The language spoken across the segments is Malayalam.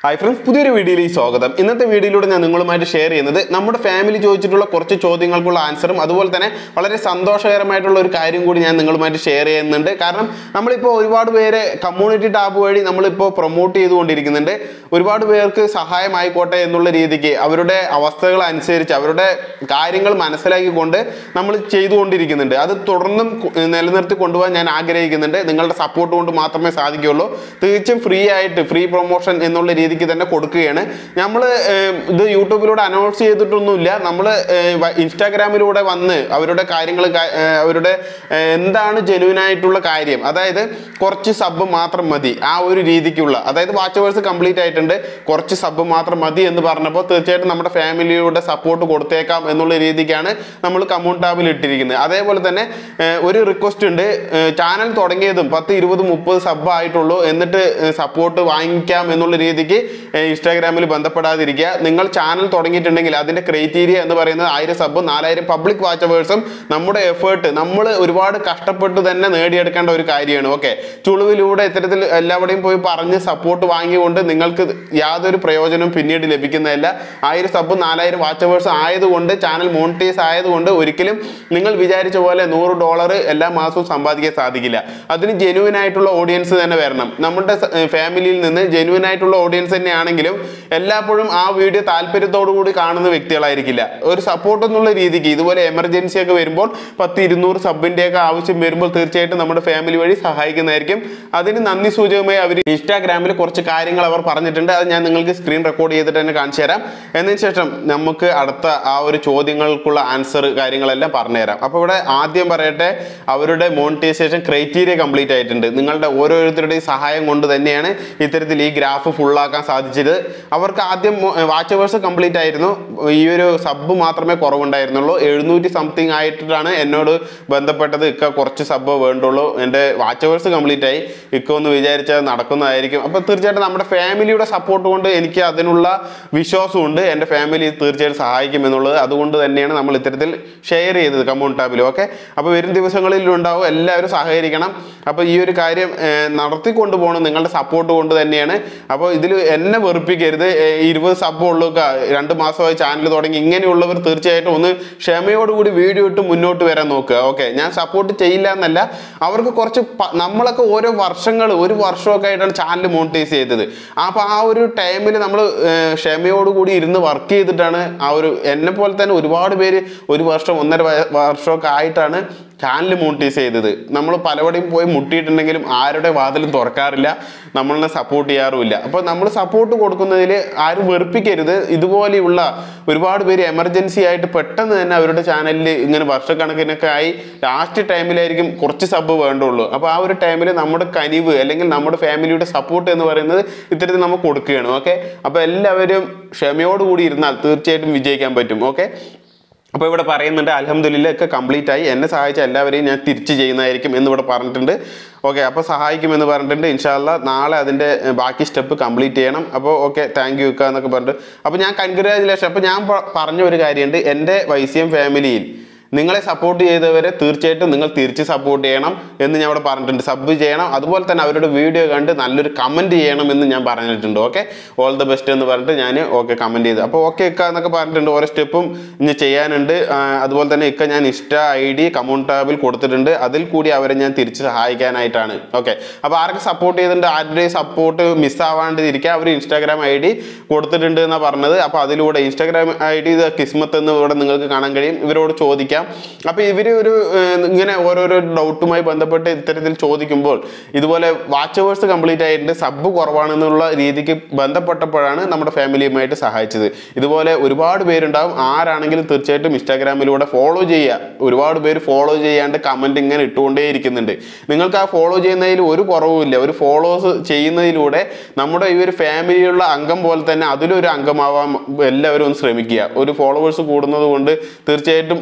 ഹായ് ഫ്രണ്ട്സ് പുതിയൊരു വീഡിയോയിലേക്ക് സ്വാഗതം ഇന്നത്തെ വീഡിയോയിലൂടെ ഞാൻ നിങ്ങളുമായിട്ട് ഷെയർ ചെയ്യുന്നത് നമ്മുടെ ഫാമിലി ചോദിച്ചിട്ടുള്ള കുറച്ച് ചോദ്യങ്ങൾക്കുള്ള ആൻസറും അതുപോലെ തന്നെ വളരെ സന്തോഷകരമായിട്ടുള്ള ഒരു കാര്യം കൂടി ഞാൻ നിങ്ങളുമായിട്ട് ഷെയർ ചെയ്യുന്നുണ്ട് കാരണം നമ്മളിപ്പോൾ ഒരുപാട് പേരെ കമ്മ്യൂണിറ്റി ടാബ് വഴി നമ്മളിപ്പോൾ പ്രൊമോട്ട് ചെയ്തുകൊണ്ടിരിക്കുന്നുണ്ട് ഒരുപാട് പേർക്ക് സഹായമായിക്കോട്ടെ എന്നുള്ള രീതിക്ക് അവരുടെ അവസ്ഥകൾ അനുസരിച്ച് അവരുടെ കാര്യങ്ങൾ മനസ്സിലാക്കിക്കൊണ്ട് നമ്മൾ ചെയ്തുകൊണ്ടിരിക്കുന്നുണ്ട് അത് തുടർന്നും കു- നിലനിർത്തി കൊണ്ടുപോകാൻ ഞാൻ ആഗ്രഹിക്കുന്നുണ്ട് നിങ്ങളുടെ സപ്പോർട്ട് കൊണ്ട് മാത്രമേ സാധിക്കുകയുള്ളൂ തീർച്ചയായും ഫ്രീ ആയിട്ട് ഫ്രീ പ്രൊമോഷൻ എന്നുള്ള രീതിക്ക് തന്നെ കൊടുക്കുകയാണ് നമ്മൾ ഇത് യൂട്യൂബിലൂടെ അനൗൺസ് ചെയ്തിട്ടൊന്നുമില്ല നമ്മൾ ഇൻസ്റ്റാഗ്രാമിലൂടെ വന്ന് അവരുടെ കാര്യങ്ങൾ കാ- ഏഹ്, അവരുടെ ഏഹ്, എന്താണ് ജെനുവിൻ ആയിട്ടുള്ള കാര്യം അതായത് കുറച്ച് സബ് മാത്രം മതി ആ ഒരു രീതിക്കുള്ള അതായത് വാച്ച് അവേഴ്സ് കംപ്ലീറ്റ് ആയിട്ടുണ്ട് കുറച്ച് സബ് മാത്രം മതി എന്ന് പറഞ്ഞപ്പോൾ തീർച്ചയായിട്ടും നമ്മുടെ ഫാമിലിയുടെ സപ്പോർട്ട് കൊടുത്തേക്കാം എന്നുള്ള രീതിക്കാണ് നമ്മൾ കമ്മ്യൂൺ ടാബിൽ ഇട്ടിരിക്കുന്നത് അതേപോലെ തന്നെ ഏഹ്, ഒരു റിക്വസ്റ്റ് ഉണ്ട് ചാനൽ തുടങ്ങിയതും പത്ത് ഇരുപത് മുപ്പത് സബ് ആയിട്ടുള്ളൂ എന്നിട്ട് സപ്പോർട്ട് വാങ്ങിക്കാം എന്നുള്ള രീതിക്ക് ഏഹ്, ഇൻസ്റ്റാഗ്രാമിൽ ബന്ധപ്പെടാതിരിക്കുക നിങ്ങൾ ചാനൽ തുടങ്ങിയിട്ടുണ്ടെങ്കിൽ അതിന്റെ ക്രൈറ്റീരിയ എന്ന് പറയുന്നത് ആയിരം സബ് നാലായിരം പബ്ലിക് വാച്ചവേഴ്സും നമ്മുടെ എഫേർട്ട് നമ്മൾ ഒരുപാട് കഷ്ടപ്പെട്ട് തന്നെ നേടിയെടുക്കേണ്ട ഒരു കാര്യമാണ് ഓക്കെ ചുളിവിലൂടെ ഇത്തരത്തിൽ എല്ലാവരുടെയും പോയി പറഞ്ഞ് സപ്പോർട്ട് വാങ്ങിക്കൊണ്ട് നിങ്ങൾക്ക് യാതൊരു പ്രയോജനവും പിന്നീട് ലഭിക്കുന്നതല്ല ആയിരം സബ് നാലായിരം വാച്ചവേഴ്സ് ആയതുകൊണ്ട് ചാനൽ മോണിറ്റൈസ് ആയതുകൊണ്ട് ഒരിക്കലും നിങ്ങൾ വിചാരിച്ച പോലെ നൂറ് ഡോളർ എല്ലാ മാസവും സമ്പാദിക്കാൻ സാധിക്കില്ല അതിന് ജെനുവിൻ ആയിട്ടുള്ള ഓഡിയൻസ് തന്നെ വരണം നമ്മുടെ ഫാമിലിയിൽ നിന്ന് ജെനുവിൻ ആയിട്ടുള്ള ഓഡിയൻസ് തന്നെയാണെങ്കിലും എല്ലായ്പ്പോഴും ആ വീഡിയോ താല്പര്യത്തോടു കൂടി കാണുന്ന വ്യക്തികളായിരിക്കില്ല ഒരു സപ്പോർട്ട് എന്നുള്ള രീതിക്ക് ഇതുപോലെ എമർജൻസി ഒക്കെ വരുമ്പോൾ പത്ത് ഇരുന്നൂറ് സബിന്റെ ഒക്കെ ആവശ്യം വരുമ്പോൾ തീർച്ചയായിട്ടും നമ്മുടെ ഫാമിലി വഴി സഹായിക്കുന്നതായിരിക്കും അതിന് നന്ദി സൂചകമായി അവർ ഇൻസ്റ്റാഗ്രാമിൽ കുറച്ച് കാര്യങ്ങൾ അവർ പറഞ്ഞിട്ടുണ്ട് അത് ഞാൻ നിങ്ങൾക്ക് സ്ക്രീൻ റെക്കോർഡ് ചെയ്തിട്ട് തന്നെ കാണിച്ചു തരാം എന്നതിന് ശേഷം നമുക്ക് അടുത്ത ആ ഒരു ചോദ്യങ്ങൾക്കുള്ള ആൻസർ കാര്യങ്ങളെല്ലാം പറഞ്ഞുതരാം അപ്പോൾ ഇവിടെ ആദ്യം പറയട്ടെ അവരുടെ മോണിറ്റൈസേഷൻ ക്രൈറ്റീരിയ കംപ്ലീറ്റ് ആയിട്ടുണ്ട് നിങ്ങളുടെ ഓരോരുത്തരുടെയും സഹായം കൊണ്ട് തന്നെയാണ് ഇത്തരത്തിൽ ഈ ഗ്രാഫ് ഫുള്ളാക്കാൻ സാധിച്ചത് അവർക്ക് ആദ്യം വാച്ച് അവേഴ്സ് കംപ്ലീറ്റ് ആയിരുന്നു ഈ ഒരു സബ് മാത്രമേ കുറവുണ്ടായിരുന്നുള്ളൂ എഴുന്നൂറ്റി സംതിങ് ആയിട്ടാണ് എന്നോട് ബന്ധപ്പെട്ടത് ഇക്ക കുറച്ച് സബ് വേണ്ടുള്ളൂ എൻ്റെ വാച്ച് അവേഴ്സ് കംപ്ലീറ്റ് ആയി ഇക്ക ഒന്ന് വിചാരിച്ചാൽ നടക്കുന്നതായിരിക്കും അപ്പോൾ തീർച്ചയായിട്ടും നമ്മുടെ ഫാമിലിയുടെ സപ്പോർട്ട് കൊണ്ട് എനിക്ക് അതിനുള്ള വിശ്വാസമുണ്ട് എൻ്റെ ഫാമിലി തീർച്ചയായിട്ടും സഹായിക്കും എന്നുള്ളത് അതുകൊണ്ട് തന്നെയാണ് നമ്മൾ ഇത്തരത്തിൽ ഷെയർ ചെയ്തത് കമ്മ്യൂൺ ടാബിൽ ഓക്കെ അപ്പോൾ വരും ദിവസങ്ങളിൽ ഉണ്ടാവും എല്ലാവരും സഹകരിക്കണം അപ്പോൾ ഈ ഒരു കാര്യം ഏർ, നടത്തിക്കൊണ്ട് പോകണം നിങ്ങളുടെ സപ്പോർട്ട് കൊണ്ട് തന്നെയാണ് അപ്പോൾ ഇതിൽ എന്നെ വെറുപ്പിക്കരുത് ഏർ, ഇരുപത് സബ് ഉള്ളൂ ക- രണ്ട് മാസമായി ചാനൽ തുടങ്ങി ഇങ്ങനെയുള്ളവർ തീർച്ചയായിട്ടും ഒന്ന് ക്ഷമയോടുകൂടി വീഡിയോ ഇട്ട് മുന്നോട്ട് വരാൻ നോക്കുക ഓക്കെ ഞാൻ സപ്പോർട്ട് ചെയ്യില്ല എന്നല്ല അവർക്ക് കുറച്ച് പ- നമ്മളൊക്കെ ഓരോ വർഷങ്ങൾ ഒരു വർഷമൊക്കെ ആയിട്ടാണ് ചാനൽ മോണിറ്റൈസ് ചെയ്തത് അപ്പോൾ ആ ഒരു ടൈമിൽ നമ്മൾ ക്ഷമയോടുകൂടി ഇരുന്ന് വർക്ക് ചെയ്തിട്ടാണ് ആ ഒരു എന്നെ പോലെ തന്നെ ഒരുപാട് പേര് ഒരു വർഷം ഒന്നര വയ- വർഷമൊക്കെ ആയിട്ടാണ് ചാനൽ മോണിറ്റൈസ് ചെയ്തത് നമ്മൾ പലവിടെയും പോയി മുട്ടിയിട്ടുണ്ടെങ്കിലും ആരുടെ വാതിലും തുറക്കാറില്ല നമ്മളെ സപ്പോർട്ട് ചെയ്യാറുമില്ല അപ്പോൾ നമ്മൾ സപ്പോർട്ട് കൊടുക്കുന്നതിൽ ആരും വെറുപ്പിക്കരുത് ഇതുപോലെയുള്ള ഒരുപാട് പേര് എമർജൻസി ആയിട്ട് പെട്ടെന്ന് തന്നെ അവരുടെ ചാനലിൽ ഇങ്ങനെ വർഷക്കണക്കിനൊക്കെ ആയി ലാസ്റ്റ് ടൈമിലായിരിക്കും കുറച്ച് സബ് വേണ്ടുള്ളൂ അപ്പോൾ ആ ഒരു ടൈമിൽ നമ്മുടെ കനിവ് അല്ലെങ്കിൽ നമ്മുടെ ഫാമിലിയുടെ സപ്പോർട്ട് എന്ന് പറയുന്നത് ഇത്തരത്തിൽ നമ്മൾ കൊടുക്കുകയാണ് ഓക്കെ അപ്പോൾ എല്ലാവരും ക്ഷമയോടുകൂടി ഇരുന്നാൽ തീർച്ചയായിട്ടും വിജയിക്കാൻ പറ്റും ഓക്കെ അപ്പോൾ ഇവിടെ പറയുന്നുണ്ട് അലഹമ്മദില്ല ഒക്കെ കംപ്ലീറ്റ് ആയി എന്നെ സഹായിച്ച എല്ലാവരെയും ഞാൻ തിരിച്ച് ചെയ്യുന്നതായിരിക്കും എന്ന് ഇവിടെ പറഞ്ഞിട്ടുണ്ട് ഓക്കെ അപ്പോൾ സഹായിക്കുമെന്ന് പറഞ്ഞിട്ടുണ്ട് ഇൻഷാല്ല നാളെ അതിൻ്റെ ഏർ, ബാക്കി സ്റ്റെപ്പ് കംപ്ലീറ്റ് ചെയ്യണം അപ്പോൾ ഓക്കെ താങ്ക് യു എന്നൊക്കെ പറഞ്ഞിട്ട് അപ്പോൾ ഞാൻ കൺഗ്രാജുലേഷൻ അപ്പോൾ ഞാൻ പ- പറഞ്ഞ ഒരു കാര്യമുണ്ട് എൻ്റെ വൈസിയം ഫാമിലിയിൽ നിങ്ങളെ സപ്പോർട്ട് ചെയ്തവരെ തീർച്ചയായിട്ടും നിങ്ങൾ തിരിച്ച് സപ്പോർട്ട് ചെയ്യണം എന്ന് ഞാൻ ഇവിടെ പറഞ്ഞിട്ടുണ്ട് സബ് ചെയ്യണം അതുപോലെ തന്നെ അവരുടെ വീഡിയോ കണ്ട് നല്ലൊരു കമൻറ്റ് ചെയ്യണം എന്ന് ഞാൻ പറഞ്ഞിട്ടുണ്ട് ഓക്കെ ഓൾ ദ ബെസ്റ്റ് എന്ന് പറഞ്ഞിട്ട് ഞാൻ ഓക്കെ കമൻറ്റ് ചെയ്തു അപ്പോൾ ഓക്കെ ഇക്ക എന്നൊക്കെ പറഞ്ഞിട്ടുണ്ട് ഓരോ സ്റ്റെപ്പും ഇനി ചെയ്യാനുണ്ട് ആ, അതുപോലെ തന്നെ ഇക്ക ഞാൻ ഇൻസ്റ്റ ഐ ഡി കമൗണ്ട് ടാബിൽ കൊടുത്തിട്ടുണ്ട് അതിൽ കൂടി അവരെ ഞാൻ തിരിച്ച് സഹായിക്കാനായിട്ടാണ് ഓക്കെ അപ്പോൾ ആരൊക്കെ സപ്പോർട്ട് ചെയ്തിട്ടുണ്ട് ആരുടെയും സപ്പോർട്ട് മിസ്സാവാണ്ടിരിക്കുക അവർ ഇൻസ്റ്റാഗ്രാം ഐ ഡി കൊടുത്തിട്ടുണ്ട് എന്നാണ് പറഞ്ഞത് അപ്പോൾ അതിലൂടെ ഇൻസ്റ്റാഗ്രാം ഐ ഡി ഇത് കിസ്മത്ത് എന്ന് ഇവിടെ നിങ്ങൾക്ക് കാണാൻ കഴിയും ഇവരോട് ചോദിക്കാം അപ്പോൾ ഇവർ ഒരു ഏർ, ഇങ്ങനെ ഓരോരോ ഡൗട്ടുമായി ബന്ധപ്പെട്ട് ഇത്തരത്തിൽ ചോദിക്കുമ്പോൾ ഇതുപോലെ വാച്ച് അവേഴ്സ് കംപ്ലീറ്റ് ആയിട്ടുണ്ട് സബ് കുറവാണെന്നുള്ള രീതിക്ക് ബന്ധപ്പെട്ടപ്പോഴാണ് നമ്മുടെ ഫാമിലിയുമായിട്ട് സഹായിച്ചത് ഇതുപോലെ ഒരുപാട് പേരുണ്ടാവും ആരാണെങ്കിലും തീർച്ചയായിട്ടും ഇൻസ്റ്റാഗ്രാമിലൂടെ ഫോളോ ചെയ്യുക ഒരുപാട് പേര് ഫോളോ ചെയ്യാണ്ട് കമൻറ്റ് ഇങ്ങനെ ഇട്ടുകൊണ്ടേ ഇരിക്കുന്നുണ്ട് നിങ്ങൾക്ക് ആ ഫോളോ ചെയ്യുന്നതിൽ ഒരു കുറവുമില്ല ഒരു ഫോളോസ് ചെയ്യുന്നതിലൂടെ നമ്മുടെ ഈ ഒരു ഫാമിലിയുള്ള അംഗം പോലെ തന്നെ അതിലൊരു അംഗമാവാൻ എല്ലാവരും ഒന്ന് ശ്രമിക്കുക ഒരു ഫോളോവേഴ്സ് കൂടുന്നത് കൊണ്ട് തീർച്ചയായിട്ടും ആ,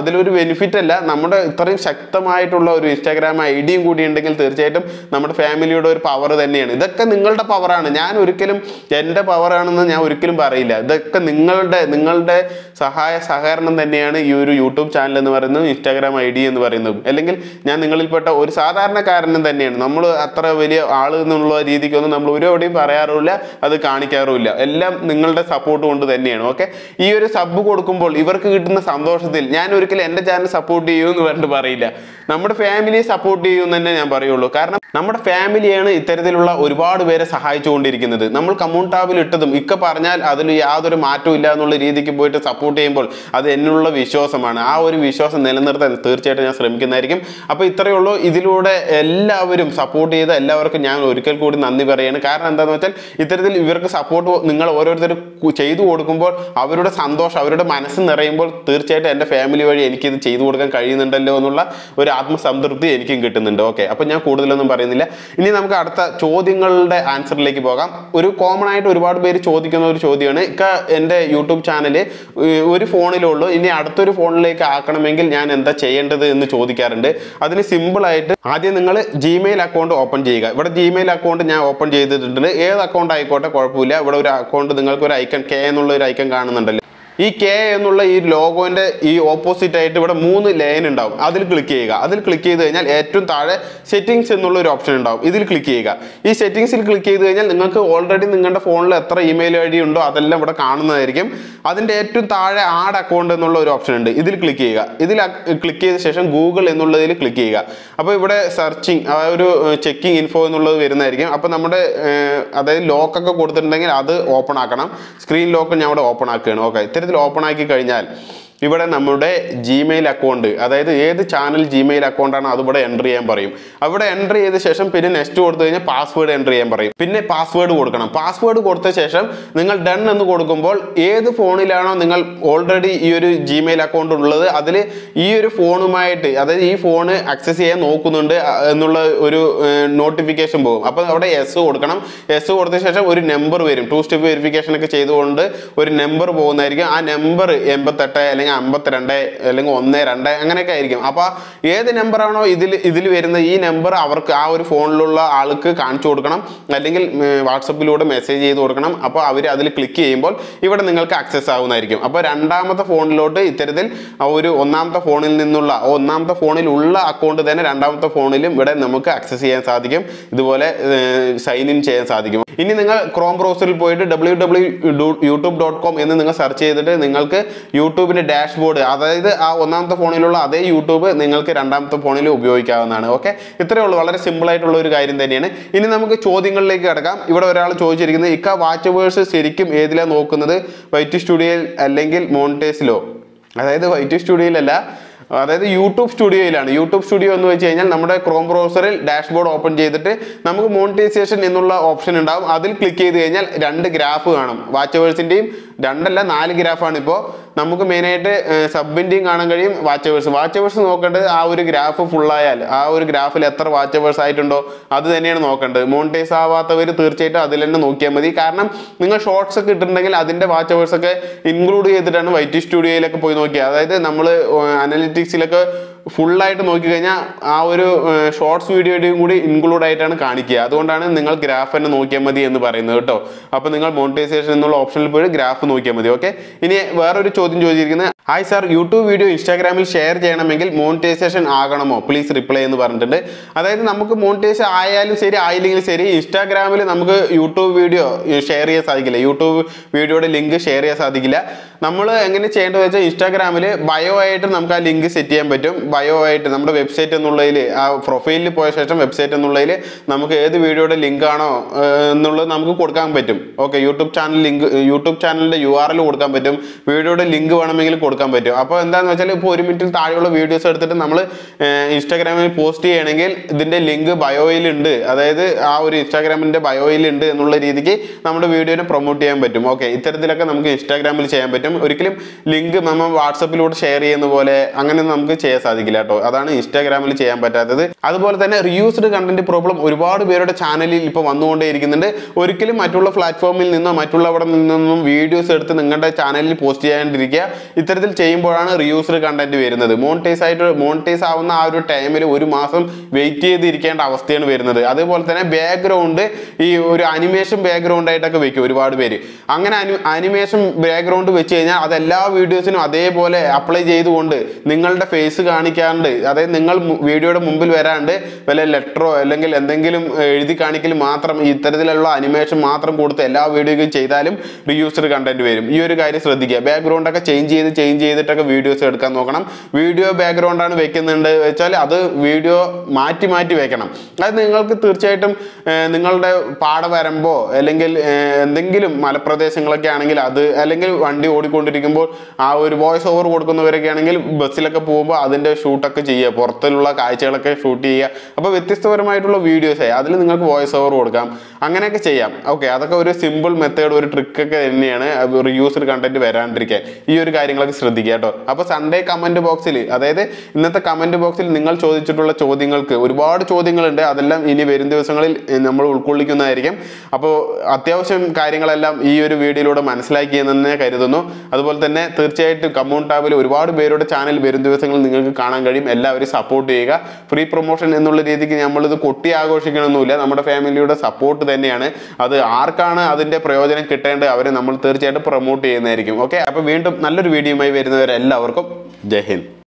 അതിലൊരു ബെനിഫിറ്റ് അല്ല നമ്മുടെ ഇത്രയും ശക്തമായിട്ടുള്ള ഒരു ഇൻസ്റ്റാഗ്രാം ഐ ഡിയും കൂടി ഉണ്ടെങ്കിൽ തീർച്ചയായിട്ടും നമ്മുടെ ഫാമിലിയുടെ ഒരു പവർ തന്നെയാണ് ഇതൊക്കെ നിങ്ങളുടെ പവറാണ് ഞാൻ ഒരിക്കലും എൻ്റെ പവറാണെന്ന് ഞാൻ ഒരിക്കലും പറയില്ല ഇതൊക്കെ നിങ്ങളുടെ നിങ്ങളുടെ സഹായ സഹകരണം തന്നെയാണ് ഈ ഒരു യൂട്യൂബ് ചാനൽ എന്ന് പറയുന്നത് ഇൻസ്റ്റാഗ്രാം ഐ ഡി എന്ന് പറയുന്നത് അല്ലെങ്കിൽ ഞാൻ നിങ്ങളിൽപ്പെട്ട ഒരു സാധാരണക്കാരനും തന്നെയാണ് നമ്മൾ അത്ര വലിയ ആൾ എന്നുള്ള രീതിക്കൊന്നും നമ്മൾ ഒരു എവിടെയും പറയാറുമില്ല അത് കാണിക്കാറുമില്ല എല്ലാം നിങ്ങളുടെ സപ്പോർട്ട് കൊണ്ട് തന്നെയാണ് ഓക്കെ ഈ ഒരു സബ് കൊടുക്കുമ്പോൾ ഇവർക്ക് കിട്ടുന്ന സന്തോഷത്തിൽ ഞാൻ ഒരിക്കലും എൻ്റെ ചാനൽ സപ്പോർട്ട് ചെയ്യൂ എന്ന് പറഞ്ഞിട്ട് പറയില്ല നമ്മുടെ ഫാമിലിയെ സപ്പോർട്ട് ചെയ്യുമെന്ന് തന്നെ ഞാൻ പറയുള്ളൂ കാരണം നമ്മുടെ ഫാമിലിയാണ് ഇത്തരത്തിലുള്ള ഒരുപാട് പേരെ സഹായിച്ചുകൊണ്ടിരിക്കുന്നത് നമ്മൾ കമ്മ്യൂൺ ടാബിൽ ഇട്ടതും ഇക്ക പറഞ്ഞാൽ അതിൽ യാതൊരു മാറ്റവും ഇല്ല എന്നുള്ള രീതിക്ക് പോയിട്ട് സപ്പോർട്ട് ചെയ്യുമ്പോൾ അത് എന്നുള്ള വിശ്വാസമാണ് ആ ഒരു വിശ്വാസം നിലനിർത്താൻ തീർച്ചയായിട്ടും ഞാൻ ശ്രമിക്കുന്നതായിരിക്കും അപ്പോൾ ഇത്രയേ ഉള്ളൂ ഇതിലൂടെ എല്ലാവരും സപ്പോർട്ട് ചെയ്ത എല്ലാവർക്കും ഞാൻ ഒരിക്കൽ കൂടി നന്ദി പറയുകയാണ് കാരണം എന്താണെന്ന് വെച്ചാൽ ഇത്തരത്തിൽ ഇവർക്ക് സപ്പോർട്ട് നിങ്ങൾ ഓരോരുത്തർ ചെയ്തു കൊടുക്കുമ്പോൾ അവരുടെ സന്തോഷം അവരുടെ മനസ്സ് നിറയുമ്പോൾ തീർച്ചയായിട്ടും എൻ്റെ ഫാമിലി വഴി എനിക്കിത് ചെയ്തു കൊടുക്കാൻ കഴിയുന്നുണ്ടല്ലോ എന്നുള്ള ഒരു ആത്മസംതൃപ്തി എനിക്കും കിട്ടുന്നുണ്ട് ഓക്കെ അപ്പോൾ ഞാൻ കൂടുതലൊന്നും പറയുന്നില്ല ഇനി നമുക്ക് അടുത്ത ചോദ്യങ്ങളുടെ ആൻസറിലേക്ക് പോകാം ഒരു കോമൺ ആയിട്ട് ഒരുപാട് പേര് ചോദിക്കുന്ന ഒരു ചോദ്യമാണ് ഇക്ക എൻ്റെ യൂട്യൂബ് ചാനൽ ഒരു ഫോണിലുള്ളൂ ഇനി അടുത്തൊരു ഫോണിലേക്ക് ആക്കണമെങ്കിൽ ഞാൻ എന്താ ചെയ്യേണ്ടത് എന്ന് ചോദിക്കാറുണ്ട് അതിന് simple ആയിട്ട് ആദ്യം നിങ്ങൾ ജിമെയിൽ അക്കൗണ്ട് ഓപ്പൺ ചെയ്യുക ഇവിടെ ജിമെയിൽ അക്കൗണ്ട് ഞാൻ ഓപ്പൺ ചെയ്തിട്ടുണ്ട് ഏത് അക്കൗണ്ട് ആയിക്കോട്ടെ കുഴപ്പമില്ല ഇവിടെ ഒരു അക്കൗണ്ട് നിങ്ങൾക്ക് ഒരു ഐക്കൺ കെ എന്നുള്ള ഒരു ഐക്കൺ കാണുന്നുണ്ടല്ലോ ഈ കെ എന്നുള്ള ഈ ലോഗോന്റെ ഈ ഓപ്പോസിറ്റ് ആയിട്ട് ഇവിടെ മൂന്ന് ലൈൻ ഉണ്ടാവും അതിൽ ക്ലിക്ക് ചെയ്യുക അതിൽ ക്ലിക്ക് ചെയ്ത് കഴിഞ്ഞാൽ ഏറ്റവും താഴെ സെറ്റിംഗ്സ് എന്നുള്ള ഒരു ഓപ്ഷൻ ഉണ്ടാവും ഇതിൽ ക്ലിക്ക് ചെയ്യുക ഈ സെറ്റിംഗ്സിൽ ക്ലിക്ക് ചെയ്ത് കഴിഞ്ഞാൽ നിങ്ങൾക്ക് ഓൾറെഡി നിങ്ങളുടെ ഫോണിൽ എത്ര ഇമെയിൽ ഐ ഡി ഉണ്ടോ അതെല്ലാം ഇവിടെ കാണുന്നതായിരിക്കും അതിൻ്റെ ഏറ്റവും താഴെ ആഡ് അക്കൗണ്ട് എന്നുള്ള ഒരു ഓപ്ഷൻ ഉണ്ട് ഇതിൽ ക്ലിക്ക് ചെയ്യുക ഇതിൽ ക്ലിക്ക് ചെയ്ത ശേഷം ഗൂഗിൾ എന്നുള്ളതിൽ ക്ലിക്ക് ചെയ്യുക അപ്പോൾ ഇവിടെ സെർച്ചിങ് ആ ഒരു ചെക്കിങ് ഇൻഫോ എന്നുള്ളത് വരുന്നതായിരിക്കും അപ്പോൾ നമ്മുടെ ഏർ, അതായത് ലോക്കൊക്കെ കൊടുത്തിട്ടുണ്ടെങ്കിൽ അത് ഓപ്പൺ ആക്കണം സ്ക്രീൻ ലോക്ക് ഞാൻ ഇവിടെ ഓപ്പൺ ആക്കുകയാണ് ഓക്കെ ഇത്തരത്തിൽ ഓപ്പൺ ആക്കി കഴിഞ്ഞാൽ ഇവിടെ നമ്മുടെ ജിമെയിൽ അക്കൗണ്ട് അതായത് ഏത് ചാനൽ ജിമെയിൽ അക്കൗണ്ടാണ് അത് ഇവിടെ എൻ്റർ ചെയ്യാൻ പറയും അവിടെ എൻ്റർ ചെയ്ത ശേഷം പിന്നെ നെക്സ്റ്റ് കൊടുത്തു കഴിഞ്ഞാൽ പാസ്വേഡ് എൻ്റർ ചെയ്യാൻ പറയും പിന്നെ പാസ്വേഡ് കൊടുക്കണം പാസ്വേഡ് കൊടുത്ത ശേഷം നിങ്ങൾ ഡൺ എന്ന് കൊടുക്കുമ്പോൾ ഏത് ഫോണിലാണോ നിങ്ങൾ ഓൾറെഡി ഈ ഒരു ജിമെയിൽ അക്കൗണ്ട് ഉള്ളത് അതിൽ ഈ ഒരു ഫോണുമായിട്ട് അതായത് ഈ ഫോണ് ആക്സസ് ചെയ്യാൻ നോക്കുന്നുണ്ട് അ- എന്നുള്ള ഒരു നോട്ടിഫിക്കേഷൻ പോകും അപ്പോൾ അവിടെ എസ് കൊടുക്കണം എസ് കൊടുത്ത ശേഷം ഒരു നമ്പർ വരും ടു സ്റ്റെപ്പ് വെരിഫിക്കേഷൻ ഒക്കെ ചെയ്തുകൊണ്ട് ഒരു നമ്പർ പോകുന്നതായിരിക്കും ആ നമ്പർ എൺപത്തെട്ട് അല്ലെങ്കിൽ അമ്പത്തിരണ്ട് അല്ലെങ്കിൽ ഒന്ന് രണ്ട് അങ്ങനെയൊക്കെ ആയിരിക്കും അപ്പോൾ ഏത് നമ്പറാണോ ഇതിൽ ഇതിൽ വരുന്ന ഈ നമ്പർ അവർക്ക് ആ ഒരു ഫോണിലുള്ള ആൾക്ക് കാണിച്ചു കൊടുക്കണം അല്ലെങ്കിൽ വാട്സപ്പിലൂടെ മെസ്സേജ് ചെയ്ത് കൊടുക്കണം അപ്പോൾ അവർ അതിൽ ക്ലിക്ക് ചെയ്യുമ്പോൾ ഇവിടെ നിങ്ങൾക്ക് ആക്സസ് ആവുന്നതായിരിക്കും അപ്പോൾ രണ്ടാമത്തെ ഫോണിലോട്ട് ഇത്തരത്തിൽ ആ ഒരു ഒന്നാമത്തെ ഫോണിൽ നിന്നുള്ള ആ ഒന്നാമത്തെ ഫോണിലുള്ള അക്കൗണ്ട് തന്നെ രണ്ടാമത്തെ ഫോണിലും ഇവിടെ നമുക്ക് ആക്സസ് ചെയ്യാൻ സാധിക്കും ഇതുപോലെ സൈൻ ഇൻ ചെയ്യാൻ സാധിക്കും ഇനി നിങ്ങൾ ക്രോം ബ്രൗസറിൽ പോയിട്ട് W W YouTube dot com എന്ന് നിങ്ങൾ സെർച്ച് ചെയ്തിട്ട് നിങ്ങൾക്ക് യൂട്യൂബിന്റെ ഡാഷ്ബോർഡ് അതായത് ആ ഒന്നാമത്തെ ഫോണിലുള്ള അതേ യൂട്യൂബ് നിങ്ങൾക്ക് രണ്ടാമത്തെ ഫോണിൽ ഉപയോഗിക്കാവുന്നതാണ് ഓക്കെ ഇത്രയേ ഉള്ളൂ വളരെ സിമ്പിൾ ആയിട്ടുള്ള ഒരു കാര്യം തന്നെയാണ് ഇനി നമുക്ക് ചോദ്യങ്ങളിലേക്ക് കിടക്കാം ഇവിടെ ഒരാൾ ചോദിച്ചിരിക്കുന്നത് ഇക്ക വാച്ച് വേഴ്സ് ശരിക്കും ഏതിലാണ് നോക്കുന്നത് വൈറ്റ് സ്റ്റുഡിയോയിൽ അല്ലെങ്കിൽ മോണിറ്റേസിലോ അതായത് വൈറ്റ് സ്റ്റുഡിയോയിലല്ല അതായത് യൂട്യൂബ് സ്റ്റുഡിയോയിലാണ് യൂട്യൂബ് സ്റ്റുഡിയോ എന്ന് വെച്ച് കഴിഞ്ഞാൽ നമ്മുടെ ക്രോം ബ്രൗസറിൽ ഡാഷ്ബോർഡ് ഓപ്പൺ ചെയ്തിട്ട് നമുക്ക് മോണിറ്റൈസേഷൻ എന്നുള്ള ഓപ്ഷൻ ഉണ്ടാവും അതിൽ ക്ലിക്ക് ചെയ്ത് കഴിഞ്ഞാൽ രണ്ട് ഗ്രാഫ് കാണും വാച്ചവേഴ്സിൻ്റെയും രണ്ടല്ല നാല് ഗ്രാഫാണ് ഇപ്പോൾ നമുക്ക് മെയിനായിട്ട് സബിൻ്റെയും കാണാൻ കഴിയും വാച്ചവേഴ്സ് വാച്ചവേഴ്സ് നോക്കേണ്ടത് ആ ഒരു ഗ്രാഫ് ഫുള്ളായാൽ ആ ഒരു ഗ്രാഫിൽ എത്ര വാച്ചവേഴ്സ് ആയിട്ടുണ്ടോ അത് തന്നെയാണ് നോക്കേണ്ടത് മോണിറ്റൈസ് ആവാത്തവർ തീർച്ചയായിട്ടും അതിൽ തന്നെ നോക്കിയാൽ മതി കാരണം നിങ്ങൾ ഷോർട്സ് ഒക്കെ ഇട്ടിട്ടുണ്ടെങ്കിൽ അതിൻ്റെ വാച്ചവേഴ്സ് ഒക്കെ ഇൻക്ലൂഡ് ചെയ്തിട്ടാണ് വൈറ്റ് സ്റ്റുഡിയോയിലൊക്കെ പോയി നോക്കിയത് അതായത് നമ്മൾ അനലിറ്റിക്സിലൊക്കെ ഫുള്ളായിട്ട് നോക്കിക്കഴിഞ്ഞാൽ ആ ഒരു ഷോർട്സ് വീഡിയോയുടെയും കൂടി ഇൻക്ലൂഡ് ആയിട്ടാണ് കാണിക്കുക അതുകൊണ്ടാണ് നിങ്ങൾ ഗ്രാഫ് തന്നെ നോക്കിയാൽ മതി എന്ന് പറയുന്നത് കേട്ടോ അപ്പോൾ നിങ്ങൾ മോണിറ്റൈസേഷൻ എന്നുള്ള ഓപ്ഷനിൽ പോയി ഗ്രാഫ് നോക്കിയാൽ മതി ഓക്കെ ഇനി വേറൊരു ചോദ്യം ചോദിച്ചിരിക്കുന്നത് ഹായ് സാർ യൂട്യൂബ് വീഡിയോ ഇൻസ്റ്റാഗ്രാമിൽ ഷെയർ ചെയ്യണമെങ്കിൽ മോണിറ്റൈസേഷൻ ആകണമോ പ്ലീസ് റിപ്ലൈ എന്ന് പറഞ്ഞിട്ടുണ്ട് അതായത് നമുക്ക് മോണിറ്റൈസ് ആയാലും ശരി ആയില്ലെങ്കിലും ശരി ഇൻസ്റ്റാഗ്രാമിൽ നമുക്ക് യൂട്യൂബ് വീഡിയോ ഷെയർ ചെയ്യാൻ സാധിക്കില്ല യൂട്യൂബ് വീഡിയോയുടെ ലിങ്ക് ഷെയർ ചെയ്യാൻ സാധിക്കില്ല നമ്മൾ എങ്ങനെ ചെയ്യേണ്ടത് വെച്ചാൽ ഇൻസ്റ്റാഗ്രാമിൽ ബയോ ആയിട്ട് നമുക്ക് ആ ലിങ്ക് സെറ്റ് ചെയ്യാൻ പറ്റും ബയോ ആയിട്ട് നമ്മുടെ വെബ്സൈറ്റ് എന്നുള്ളതിൽ ആ പ്രൊഫൈലിൽ പോയ ശേഷം വെബ്സൈറ്റ് എന്നുള്ളതിൽ നമുക്ക് ഏത് വീഡിയോയുടെ ലിങ്ക് ആണോ ഏർ, എന്നുള്ളത് നമുക്ക് കൊടുക്കാൻ പറ്റും okay YouTube channel link YouTube ചാനലിൻ്റെ യു ആർ എൽ കൊടുക്കാൻ പറ്റും വീഡിയോയുടെ ലിങ്ക് വേണമെങ്കിൽ കൊടുക്കാൻ പറ്റും അപ്പോൾ എന്താണെന്ന് വെച്ചാൽ ഇപ്പോൾ ഒരു മിനിറ്റിൽ താഴെയുള്ള വീഡിയോസ് എടുത്തിട്ട് നമ്മൾ ഇൻസ്റ്റാഗ്രാമിൽ പോസ്റ്റ് ചെയ്യണമെങ്കിൽ ഇതിൻ്റെ ലിങ്ക് ബയോയിൽ ഉണ്ട് അതായത് ആ ഒരു ഇൻസ്റ്റാഗ്രാമിൻ്റെ ബയോയിൽ ഉണ്ട് എന്നുള്ള രീതിക്ക് നമ്മുടെ വീഡിയോനെ പ്രൊമോട്ട് ചെയ്യാൻ പറ്റും ഓക്കെ ഇത്തരത്തിലൊക്കെ നമുക്ക് ഇൻസ്റ്റാഗ്രാമിൽ ചെയ്യാൻ പറ്റും ഒരിക്കലും ലിങ്ക് നമ്മൾ വാട്സപ്പിലൂടെ ഷെയർ ചെയ്യുന്ന പോലെ അങ്ങനെ നമുക്ക് ചെയ്യാൻ സാധിക്കില്ല സാധിക്കില്ല കേട്ടോ അതാണ് ഇൻസ്റ്റാഗ്രാമിൽ ചെയ്യാൻ പറ്റാത്തത് അതുപോലെ തന്നെ റിയൂസ്ഡ് കണ്ടന്റ് പ്രോബ്ലം ഒരുപാട് പേരുടെ ചാനലിൽ ഇപ്പോൾ വന്നുകൊണ്ടേയിരിക്കുന്നുണ്ട് ഒരിക്കലും മറ്റുള്ള പ്ലാറ്റ്ഫോമിൽ നിന്നോ മറ്റുള്ളവിടെ നിന്നൊന്നും വീഡിയോസ് എടുത്ത് നിങ്ങളുടെ ചാനലിൽ പോസ്റ്റ് ചെയ്യാണ്ടിരിക്കുക ഇത്തരത്തിൽ ചെയ്യുമ്പോഴാണ് റിയൂസ്ഡ് കണ്ടന്റ് വരുന്നത് മോണിറ്റൈസ് ആയിട്ട് മോണിറ്റൈസ് ആവുന്ന ആ ഒരു ടൈമിൽ ഒരു മാസം വെയിറ്റ് ചെയ്തിരിക്കേണ്ട അവസ്ഥയാണ് വരുന്നത് അതേപോലെ തന്നെ ബാക്ക്ഗ്രൗണ്ട് ഈ ഒരു അനിമേഷൻ ബാക്ക്ഗ്രൗണ്ട് ആയിട്ടൊക്കെ വെക്കും ഒരുപാട് പേര് അങ്ങനെ അനിമേഷൻ ബാക്ക്ഗ്രൗണ്ട് വെച്ച് കഴിഞ്ഞാൽ അത് എല്ലാ വീഡിയോസിനും അതേപോലെ അപ്ലൈ ചെയ്തുകൊണ്ട് നിങ്ങളുടെ ഫേസ് കാണിക്കാണ്ട് അതായത് നിങ്ങൾ മു- വീഡിയോയുടെ മുമ്പിൽ വരാണ്ട് വല്ല ലെറ്ററോ അല്ലെങ്കിൽ എന്തെങ്കിലും ഏർ, എഴുതി കാണിക്കൽ മാത്രം ഇത്തരത്തിലുള്ള അനിമേഷൻ മാത്രം കൊടുത്ത് എല്ലാ വീഡിയോയ്ക്കും ചെയ്താലും റീയൂസ്ഡ് കണ്ടന്റ് വരും ഈ ഒരു കാര്യം ശ്രദ്ധിക്കുക ബാക്ക്ഗ്രൗണ്ട് ഒക്കെ ചേഞ്ച് ചെയ്ത് ചേഞ്ച് ചെയ്തിട്ടൊക്കെ വീഡിയോസ് എടുക്കാൻ നോക്കണം വീഡിയോ ബാക്ക്ഗ്രൗണ്ട് ആണ് വെക്കുന്നുണ്ട് വെച്ചാൽ അത് വീഡിയോ മാറ്റി മാറ്റി വെക്കണം അത് നിങ്ങൾക്ക് തീർച്ചയായിട്ടും ഏർ, നിങ്ങളുടെ പാട വരുമ്പോ അല്ലെങ്കിൽ ഏർ, എന്തെങ്കിലും മലപ്രദേശങ്ങളൊക്കെ ആണെങ്കിൽ അത് അല്ലെങ്കിൽ വണ്ടി ഓടിക്കൊണ്ടിരിക്കുമ്പോൾ ആ ഒരു വോയിസ് ഓവർ കൊടുക്കുന്നവരൊക്കെ ആണെങ്കിൽ ബസ്സിലൊക്കെ പോകുമ്പോൾ അതിന്റെ ഷൂട്ടൊക്കെ ചെയ്യുക പുറത്തുള്ള കാഴ്ചകളൊക്കെ ഷൂട്ട് ചെയ്യുക അപ്പോൾ വ്യത്യസ്തപരമായിട്ടുള്ള വീഡിയോസ് അതിൽ നിങ്ങൾക്ക് വോയിസ് ഓവർ കൊടുക്കാം അങ്ങനെയൊക്കെ ചെയ്യാം ഓക്കെ അതൊക്കെ ഒരു സിമ്പിൾ മെത്തേഡ് ഒരു ട്രിക്കൊക്കെ തന്നെയാണ് റിയൂസ്ഡ് കണ്ടന്റ് വരാണ്ടിരിക്കാൻ ഈ ഒരു കാര്യങ്ങളൊക്കെ ശ്രദ്ധിക്കുക കേട്ടോ അപ്പോൾ സൺഡേ കമന്റ് ബോക്സിൽ അതായത് ഇന്നത്തെ കമന്റ് ബോക്സിൽ നിങ്ങൾ ചോദിച്ചിട്ടുള്ള ചോദ്യങ്ങൾക്ക് ഒരുപാട് ചോദ്യങ്ങളുണ്ട് അതെല്ലാം ഇനി വരും ദിവസങ്ങളിൽ ഏർ, നമ്മൾ ഉൾക്കൊള്ളിക്കുന്നതായിരിക്കും അപ്പോൾ അത്യാവശ്യം കാര്യങ്ങളെല്ലാം ഈ ഒരു വീഡിയോയിലൂടെ മനസ്സിലാക്കിയെന്ന് തന്നെ കരുതുന്നു അതുപോലെ തന്നെ തീർച്ചയായിട്ടും കമ്മ്യൂൺ ടാബിൽ ഒരുപാട് പേരുടെ ചാനൽ വരും ദിവസങ്ങളിൽ നിങ്ങൾക്ക് കാണാൻ കഴിയും എല്ലാവരും സപ്പോർട്ട് ചെയ്യുക ഫ്രീ പ്രൊമോഷൻ എന്നുള്ള രീതിക്ക് നമ്മളിത് കൊട്ടി ആഘോഷിക്കണമെന്നില്ല നമ്മുടെ ഫാമിലിയുടെ സപ്പോർട്ട് തന്നെയാണ് അത് ആർക്കാണ് അതിന്റെ പ്രയോജനം കിട്ടേണ്ടത് അവരെ നമ്മൾ തീർച്ചയായിട്ടും പ്രൊമോട്ട് ചെയ്യുന്നതായിരിക്കും ഓക്കെ അപ്പോൾ വീണ്ടും നല്ലൊരു വീഡിയോയുമായി വരുന്നവരെല്ലാവർക്കും ജയ് ഹിന്ദ്